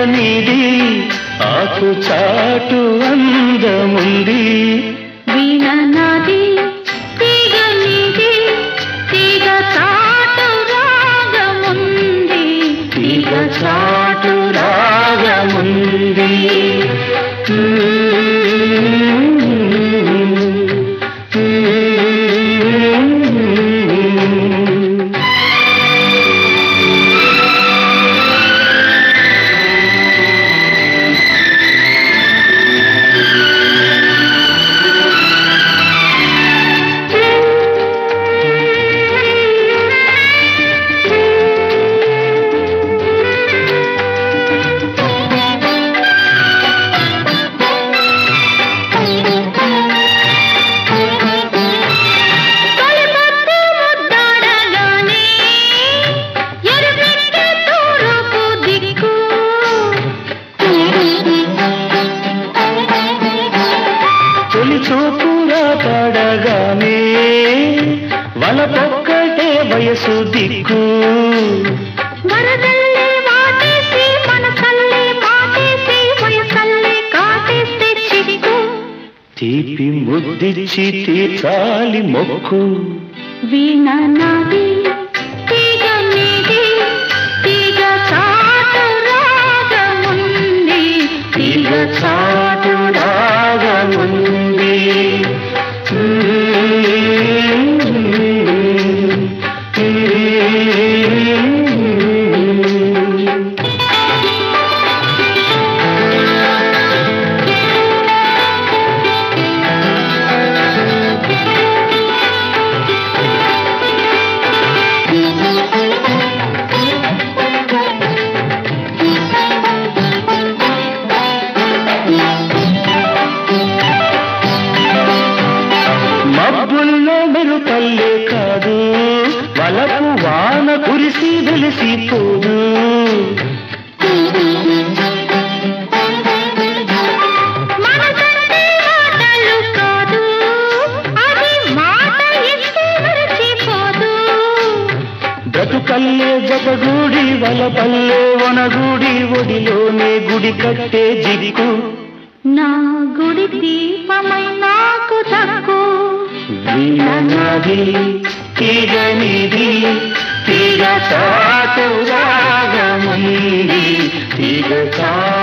నీది ఆకు చాటు అందముంది వీణ నాది తీగ నీది తీగ చాటు రాగముంది తీగ చాటు రాగముంది తొలిపొద్దు ముద్దాడగానే ఎరుపెక్కే తూర్పు దిక్కు తొలి చూపురా పడగానే వలపొక్కటే వయసు దిక్కు వరదల్లే వాటేసి మనసల్లే మాటేసి వయసల్లే కాటేస్తే చిక్కు తీపి ముద్దిచ్చి తీర్చాలి మొక్కు వీణ నాది తీగ నీది తీగ చాటు రాగముంది తీగ చాటు రాగముంది మబ్బుల్లో మెరుపల్లే కాదు వలపు వాన కురిసి వెలిసిపోదు మనసంటే మాటలు కాదు అది మాట ఇస్తే మరచిపోదు బ్రతుకల్లే జతగూడి వలపల్లే వనగూడి ఒడిలోనే గుడి కట్టే జిదికు నా గుడి దీపమై నాకు దక్కు వీణనాది తీగ నీది తీగ చాటు రాగముంది తీగ చాటు